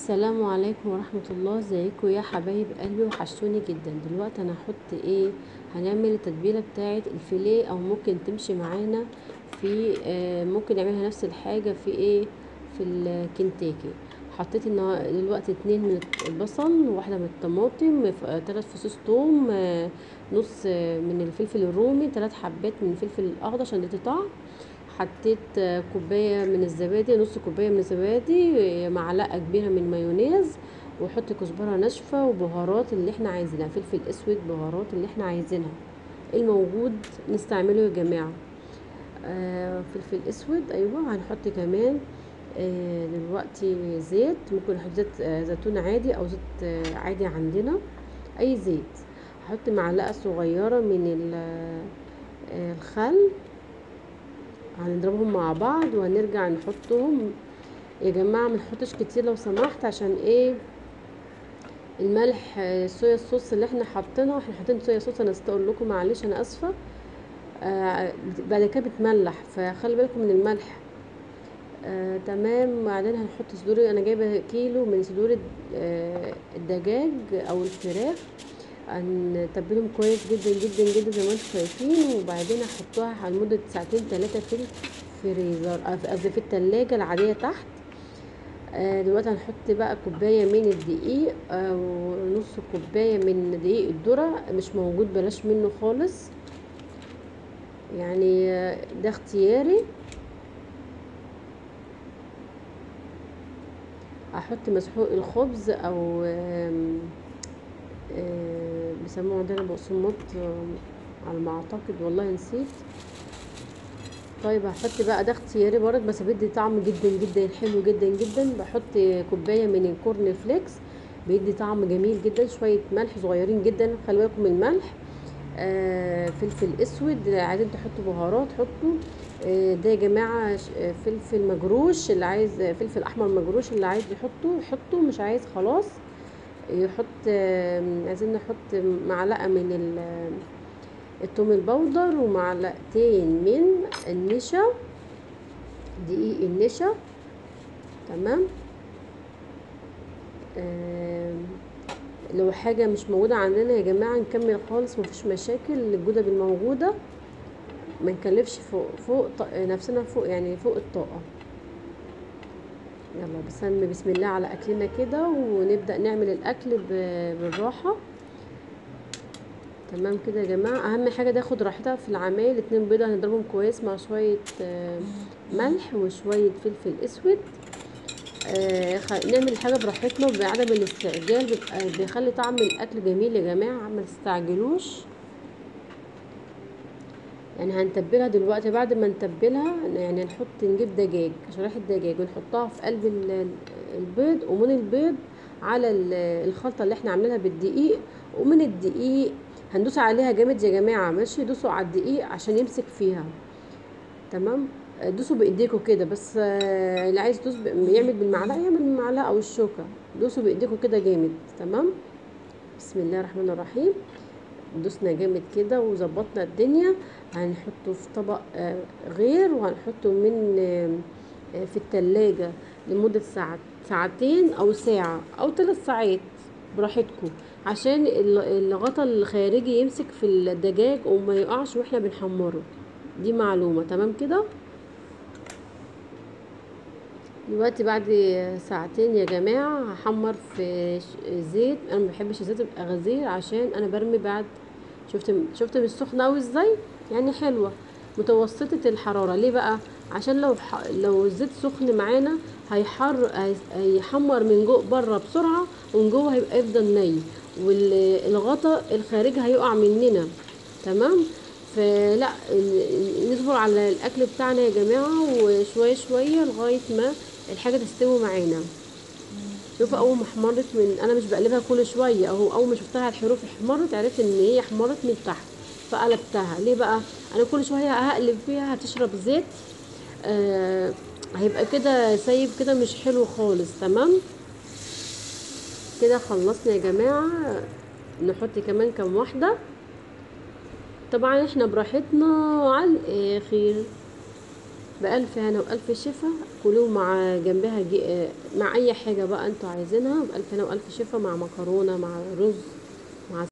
السلام عليكم ورحمة الله ازيكم يا حبايب قلبي وحشتوني جدا دلوقتي انا هحط ايه هنعمل التتبيلة بتاعة الفيليه او ممكن تمشي معانا في آه ممكن نعملها نفس الحاجة في ايه في الكنتاكي حطيت النها- دلوقتي اتنين من البصل واحدة من الطماطم ف- آه، تلات فصوص توم آه، نص آه، من الفلفل الرومي تلات حبات من الفلفل الاخضر عشان يدي طعم حطيت آه، كوباية من الزبادي نص كوباية من الزبادي آه، معلقة كبيرة من مايونيز وحط كزبرة ناشفة وبهارات اللي احنا عايزينها فلفل اسود بهارات اللي احنا عايزينها الموجود نستعمله يا جماعة آه فلفل اسود ايوه هنحط كمان آه دلوقتي زيت ممكن نحط زيت آه زيتون عادي او زيت آه عادي عندنا اي زيت هحط معلقة صغيرة من ال- آه، الخل هنضربهم مع بعض وهنرجع نحطهم يا جماعة ما نحطش كتير لو سمحت عشان ايه الملح آه، الصويا صوص اللي احنا حاطينه احنا حاطين صويا صوص انا نسيت اقول لكم معلش انا اسفة آه بعد كده بتملح فخلي بالكم من الملح آه تمام بعدين هنحط صدور انا جايبه كيلو من صدور الد- آه الدجاج او الفراخ هنتبلهم كويس جدا جدا جدا زي ما انتم شايفين وبعدين احطها لمده ساعتين ثلاثه في الفريزر آه، قصدي في التلاجة العاديه تحت آه دلوقتي هنحط بقى كوبايه من الدقيق آه ونص كوبايه من دقيق الذره مش موجود بلاش منه خالص يعني آه، ده اختياري احط مسحوق الخبز او آم، آه، بيسموه عندنا بقسماط آم، على ما اعتقد والله نسيت طيب هحط بقى ده اختياري برضه بس بيدي طعم جدا جدا حلو جدا جدا بحط كوبايه من الكورن فليكس بيدي طعم جميل جدا شويه ملح صغيرين جدا خلي بالكم من الملح آه فلفل اسود عايزين تحطوا بهارات حطوا آه ده يا جماعه ش- آه، فلفل مجروش اللي عايز آه، فلفل احمر مجروش اللي عايز يحطه حطه مش عايز خلاص يحط آه، عايزين نحط معلقه من ال- التوم البودر ومعلقتين من النشا دقيق النشا تمام آم، لو حاجة مش موجودة عندنا يا جماعة نكمل خالص مفيش مشاكل الجدد الموجودة ما نكلفش فوق فوق ط- نفسنا فوق يعني فوق الطاقة يلا بسم بسم الله على أكلنا كده ونبدأ نعمل الأكل ب- بالراحة تمام كده يا جماعة أهم حاجة تاخد راحتها في العمايل اتنين بيضة هنضربهم كويس مع شوية آه، ملح وشوية فلفل أسود آه، خ- نعمل الحاجة براحتنا بعدم الاستعجال بيبقى بيخلي طعم الأكل جميل يا جماعة ما تستعجلوش يعني هنتبلها دلوقتي بعد ما نتبلها يعني نحط نجيب دجاج شرايح الدجاج ونحطها في قلب ال- البيض ومن البيض على ال- الخلطة اللي احنا عاملينها بالدقيق ومن الدقيق هندوس عليها جامد يا جماعة ماشي دوسوا على الدقيق عشان يمسك فيها تمام آه، دوسوا بايديكوا كده بس آه، اللي عايز يدوس ب- يعمل بالمعلقة يعمل بالمعلقة او الشوكة دوسوا بايديكوا كده جامد تمام بسم الله الرحمن الرحيم دوسنا جامد كده وظبطنا الدنيا هنحطه في طبق آه، غير وهنحطه من آه، آه، في التلاجة لمدة ساعة ساعتين أو ساعة أو ثلاث ساعات براحتكم عشان ال- الغطا الخارجي يمسك في الدجاج وما يقعش واحنا بنحمره دي معلومة تمام كده دلوقتي بعد ساعتين يا جماعة هحمر في ش- زيت انا ما بحبش الزيت يبقى غزير عشان انا برمي بعد شفت شفت مش سخنة اوي ازاي يعني حلوة متوسطة الحرارة ليه بقى عشان لو ح... لو الزيت سخن معانا هيحر هي- هيحمر من جوه بره بسرعة ومن جوه هيبقى يفضل ني والغطا الخارجي هيقع مننا تمام فلا ال- نصبر على الاكل بتاعنا يا جماعه وشويه شويه لغايه ما الحاجه تستوي معانا شوف اول ما احمرت من انا مش بقلبها كل شويه اهو اول ما شفتها الحروف احمرت عرفت ان هي احمرت من تحت فقلبتها ليه بقى انا كل شويه هقلب فيها هتشرب زيت آه هيبقى كده سايب كده مش حلو خالص تمام كده خلصنا يا جماعه نحط كمان كام واحده طبعا احنا براحتنا على الاخر بألف هنا وألف شفا كلوه مع جنبها جي... آه، مع أي حاجة بقى انتوا عايزينها بألف هنا وألف شفا مع مكرونة مع رز